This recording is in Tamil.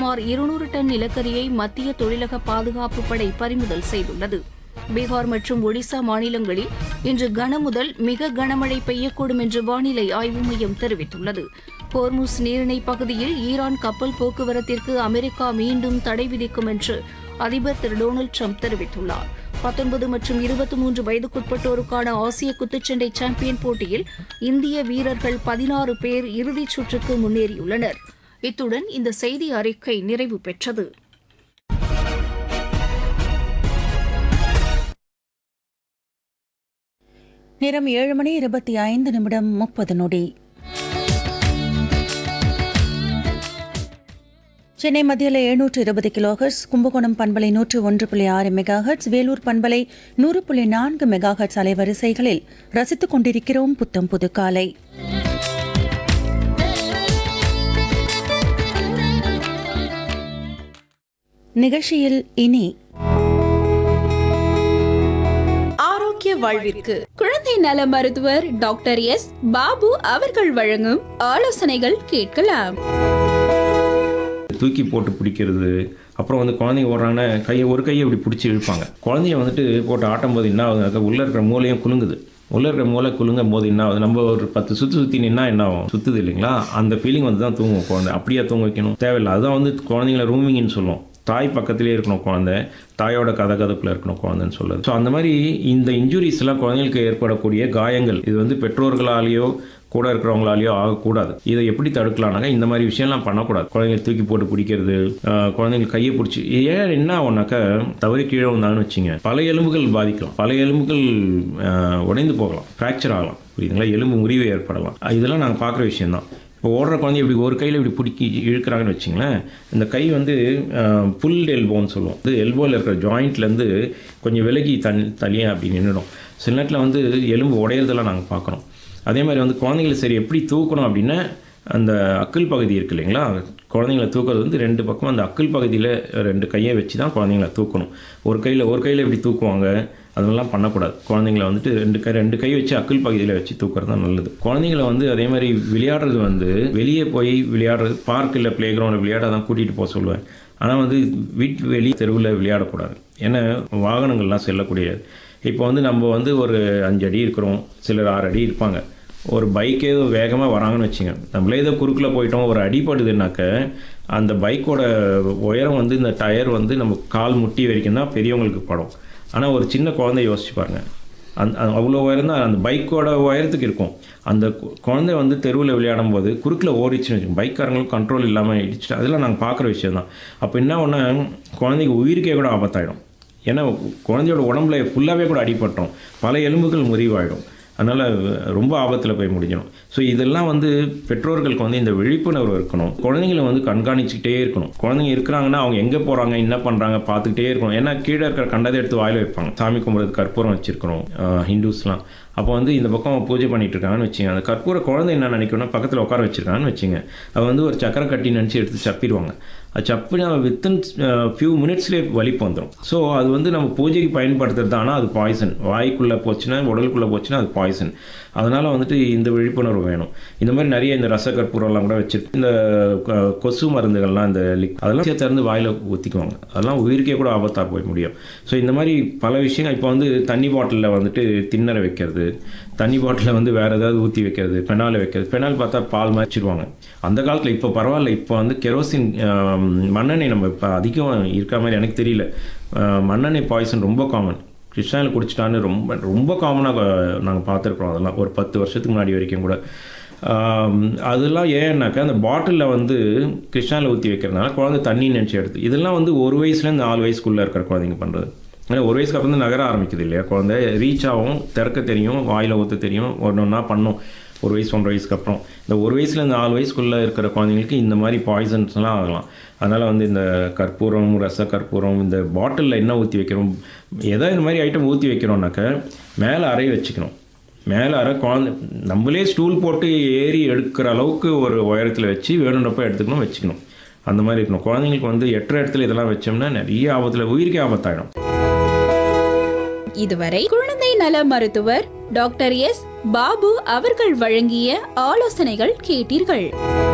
சுமார் இருநூறு டன் நிலக்கரியை மத்திய தொழிலக பாதுகாப்பு படை பறிமுதல் செய்துள்ளது பீகார் மற்றும் ஒடிசா மாநிலங்களில் இன்று கனமுதல் மிக கனமழை பெய்யக்கூடும் என்று வானிலை ஆய்வு மையம் தெரிவித்துள்ளது ஹோர்முஸ் நீரிணை பகுதியில் ஈரான் கப்பல் போக்குவரத்திற்கு அமெரிக்கா மீண்டும் தடை விதிக்கும் என்று அதிபர் திரு டொனால்டு ட்ரம்ப் தெரிவித்துள்ளார் பத்தொன்பது மற்றும் இருபத்தி மூன்று வயதுக்குட்பட்டோருக்கான ஆசிய குத்துச்சண்டை சாம்பியன் போட்டியில் இந்திய வீரர்கள் பதினாறு பேர் இறுதிச் சுற்றுக்கு முன்னேறியுள்ளனர் இத்துடன் இந்த செய்தி அறிக்கை நிறைவு பெற்றது நேரம் ஏழு மணி இருபத்தி ஐந்து நிமிடம் முப்பது நொடி சென்னை மத்தியில் எழுநூற்று இருபது கிலோஹெர்ட்ஸ் கும்பகோணம் பண்பலை நூற்று ஒன்று புள்ளி ஆறு மெகா ஹெர்ட்ஸ் வேலூர் பண்பலை நூறு புள்ளி நான்கு மெகா ஹெர்ட்ஸ் அலைவரிசைகளில் ரசித்துக் கொண்டிருக்கிறோம் புத்தம் புது காலை நிகழ்ச்சியில் இனி ஆரோக்கிய வாழ்விற்கு குழந்தை நல மருத்துவர் டாக்டர் எஸ் பாபு அவர்கள் வழங்கும் ஆலோசனைகள் கேட்கலாம் தூக்கி போட்டு பிடிக்கிறது அப்புறம் வந்து குழந்தைங்க ஓடுறாங்கன்னா கையை ஒரு கையை இப்படி பிடிச்சி இழுப்பாங்க குழந்தைய வந்துட்டு போட்டு ஆட்டும் போது என்ன ஆகுது உள்ளே இருக்கிற மூளையும் குலுங்குது உள்ளே இருக்கிற மூளை குலுங்கும் போது என்ன ஆகுது நம்ம ஒரு பத்து சுற்றி சுற்றி நின்னா என்ன ஆகும் சுற்றுது இல்லைங்களா அந்த ஃபீலிங் வந்து தான் தூங்கும் குழந்தை அப்படியே தூங்க வைக்கணும் தேவையில்லை அதுதான் வந்து குழந்தைங்கள ரூமிங்னு சொல்லுவோம் தாய் பக்கத்திலே இருக்கணும் குழந்தை தாயோட கதகதப்பில் இருக்கணும் குழந்தைன்னு சொல்லுது ஸோ அந்த மாதிரி இந்த இன்ஜுரிஸ் எல்லாம் குழந்தைங்களுக்கு ஏற்படக்கூடிய காயங்கள் இது வந்து பெற்றோர்களாலேயோ கூட இருக்கிறவங்களாலேயோ ஆகக்கூடாது இதை எப்படி தடுக்கலாம்னாக்கா இந்த மாதிரி விஷயம்லாம் பண்ணக்கூடாது குழந்தைங்க தூக்கி போட்டு பிடிக்கிறது ஆஹ் குழந்தைங்க கையை பிடிச்சி ஏன் என்ன ஆகும்னாக்கா தவறி கீழே வந்தாங்கன்னு வச்சுங்க பல எலும்புகள் பாதிக்கலாம் பல எலும்புகள் ஆஹ் உடைந்து போகலாம் ஃப்ராக்சர் ஆகலாம் புரியுதுங்களா எலும்பு முறிவு ஏற்படலாம் இதெல்லாம் நாங்கள் பார்க்குற விஷயம்தான் இப்போ ஓடுற குழந்தை இப்படி ஒரு கையில் இப்படி பிடிக்கி இழுக்கிறாங்கன்னு வச்சுங்களேன் இந்த கை வந்து புல் எல்போன்னு சொல்லுவோம் இது எல்போவில் இருக்கிற ஜாயிண்ட்லேருந்து கொஞ்சம் விலகி தன் தனியாக அப்படி நின்றுடும் சில நேரத்தில் வந்து எலும்பு உடையிறதெல்லாம் நாங்கள் பார்க்குறோம் அதே மாதிரி வந்து குழந்தைங்களை சரி எப்படி தூக்கணும் அப்படின்னா அந்த அக்கிள் பகுதி இருக்கு இல்லைங்களா குழந்தைங்களை தூக்குறது வந்து ரெண்டு பக்கம் அந்த அக்கிள் பகுதியில் ரெண்டு கையை வச்சு தான் குழந்தைங்களை தூக்கணும் ஒரு கையில் ஒரு கையில் எப்படி தூக்குவாங்க அதெல்லாம் பண்ணக்கூடாது குழந்தைங்கள வந்துட்டு ரெண்டு கை ரெண்டு கை வச்சு அக்கிள் பகுதியில் வச்சு தூக்குறது தான் நல்லது குழந்தைங்கள வந்து அதே மாதிரி விளையாடுறது வந்து வெளியே போய் விளையாடுறது பார்க் இல்லை ப்ளே கிரவுண்டில் விளையாட தான் கூட்டிகிட்டு போக சொல்லுவேன் ஆனால் வந்து வீட்டு வெளி தெருவில் விளையாடக்கூடாது ஏன்னா வாகனங்கள்லாம் செல்லக்கூடியது இப்போ வந்து நம்ம வந்து ஒரு அஞ்சு அடி இருக்கிறோம் சிலர் ஆறு அடி இருப்பாங்க ஒரு பைக் ஏதோ வேகமாக வராங்கன்னு வச்சுங்க நம்மளே ஏதோ குறுக்கில் போயிட்டோம் ஒரு அடிப்படுதுனாக்க அந்த பைக்கோட உயரம் வந்து இந்த டயர் வந்து நம்ம கால் முட்டி வரைக்கும் தான் பெரியவங்களுக்கு படும் ஆனால் ஒரு சின்ன குழந்தை யோசிச்சு பாருங்க அந்த அவ்வளோ உயரம் தான் அந்த பைக்கோட உயரத்துக்கு இருக்கும் அந்த கு- குழந்தை வந்து தெருவில் விளையாடும் போது குறுக்கில் ஓடிச்சுன்னு வச்சுக்கோங்க பைக்காரங்களும் கண்ட்ரோல் இல்லாமல் இடிச்சுட்டு அதெல்லாம் நாங்கள் பார்க்குற விஷயம் தான் அப்போ என்ன ஒன்று குழந்தைக்கு உயிருக்கே கூட ஆபத்தாயிடும் ஏன்னா குழந்தையோட உடம்புல ஃபுல்லாகவே கூட அடிபட்டோம் பல எலும்புகள் முறிவாயிடும் அதனால் ரொம்ப ஆபத்தில் போய் முடிஞ்சிடும் ஸோ இதெல்லாம் வந்து பெற்றோர்களுக்கு வந்து இந்த விழிப்புணர்வு இருக்கணும் குழந்தைங்களை வந்து கண்காணிச்சுக்கிட்டே இருக்கணும் குழந்தைங்க இருக்கிறாங்கன்னா அவங்க எங்கே போகிறாங்க என்ன பண்ணுறாங்க பார்த்துக்கிட்டே இருக்கணும் ஏன்னா கீழே இருக்கிற கண்டதை எடுத்து வாயில் வைப்பாங்க சாமி கும்பிட்றது கற்பூரம் வச்சுருக்கணும் ஹிந்துஸ்லாம் அப்போ வந்து இந்த பக்கம் பூஜை பண்ணிட்டு இருக்காங்கன்னு வச்சுங்க அந்த கற்பூர குழந்தை என்ன நினைக்கணும்னா பக்கத்தில் உட்கார வச்சிருக்காங்கன்னு வச்சுங்க அது வந்து ஒரு சக்கரை கட்டி நினச்சி எடுத்து சப்பிடுவாங்க அது சப்பினா வித்தின் ஃபியூ மினிட்ஸ்லேயே வலிப்பு வந்துடும் ஸோ அது வந்து நம்ம பூஜைக்கு பயன்படுத்துறது ஆனால் அது பாய்சன் வாய்க்குள்ளே போச்சுன்னா உடலுக்குள்ளே போச்சுன்னா அது பாய்சன் அதனால் வந்துட்டு இந்த விழிப்புணர்வு வேணும் இந்த மாதிரி நிறைய இந்த ரச கற்பூரம்லாம் கூட வச்சிருக்கு இந்த கொ- கொசு மருந்துகள்லாம் இந்த லிக் அதெல்லாம் சேர்த்து இருந்து வாயில் ஊற்றிக்குவாங்க அதெல்லாம் உயிருக்கே கூட ஆபத்தாக போய் முடியும் ஸோ இந்த மாதிரி பல விஷயங்கள் இப்போ வந்து தண்ணி பாட்டிலில் வந்துட்டு திண்ணறை வைக்கிறது தண்ணி பாட்டிலில் வந்து வேறு ஏதாவது ஊற்றி வைக்கிறது பெனாலை வைக்கிறது பெனால் பார்த்தா பால் மாதிரி வச்சிருவாங்க அந்த காலத்தில் இப்போ பரவாயில்ல இப்போ வந்து கெரோசின் ஆம், மண்ணெண்ணெய் நம்ம இப்போ அதிகம் இருக்க மாதிரி எனக்கு தெரியல ஆஹ், மண்ணெண்ணெய் பாய்சன் ரொம்ப காமன் கிருஷ்ணாயில் குடிச்சிட்டான்னு ரொம்ப ரொம்ப காமனாக நாங்கள் பார்த்துருக்குறோம் அதெல்லாம் ஒரு பத்து வருஷத்துக்கு முன்னாடி வரைக்கும் கூட ஆம், அதெல்லாம் ஏன்னாக்கா அந்த பாட்டிலில் வந்து கிருஷ்ணாவில் ஊற்றி வைக்கிறதுனால குழந்தை தண்ணி நினச்சி எடுத்து இதெல்லாம் வந்து ஒரு வயசுலேருந்து நாலு வயசுக்குள்ளே இருக்கிற குழந்தைங்க பண்ணுறது ஏன்னா ஒரு வயசுக்கு அப்புறம் தான் நகர ஆரம்பிக்குது இல்லையா குழந்தை ரீச் ஆகும் திறக்க தெரியும் வாயில் ஊற்ற தெரியும் ஒன்று ஒன்றா பண்ணும் ஒரு வயசு ஒன்றரை வயசுக்கு அப்புறம் இந்த ஒரு வயசுல இந்த நாலு வயசுக்குள்ளே இருக்கிற குழந்தைங்களுக்கு இந்த மாதிரி பாய்சன்ஸ்லாம் ஆகலாம் அதனால் வந்து இந்த கற்பூரம் ரச கற்பூரம் இந்த பாட்டிலில் என்ன ஊற்றி வைக்கிறோம் எதோ இந்த மாதிரி ஐட்டம் ஊற்றி வைக்கிறோம்னாக்க மேலே அறை வச்சுக்கணும் மேலே அறை குழந்தை நம்மளே ஸ்டூல் போட்டு ஏறி எடுக்கிற அளவுக்கு ஒரு உயரத்தில் வச்சு வேணுன்றப்ப எடுத்துக்கணும் வச்சுக்கணும் அந்த மாதிரி இருக்கணும் குழந்தைங்களுக்கு வந்து எட்டுற இடத்துல இதெல்லாம் வச்சோம்னா நிறைய ஆபத்தில் உயிருக்கே ஆபத்தாயிடும் இதுவரை குழந்தை நல மருத்துவர் டாக்டர் எஸ் பாபு அவர்கள் வழங்கிய ஆலோசனைகள் கேட்டீர்கள்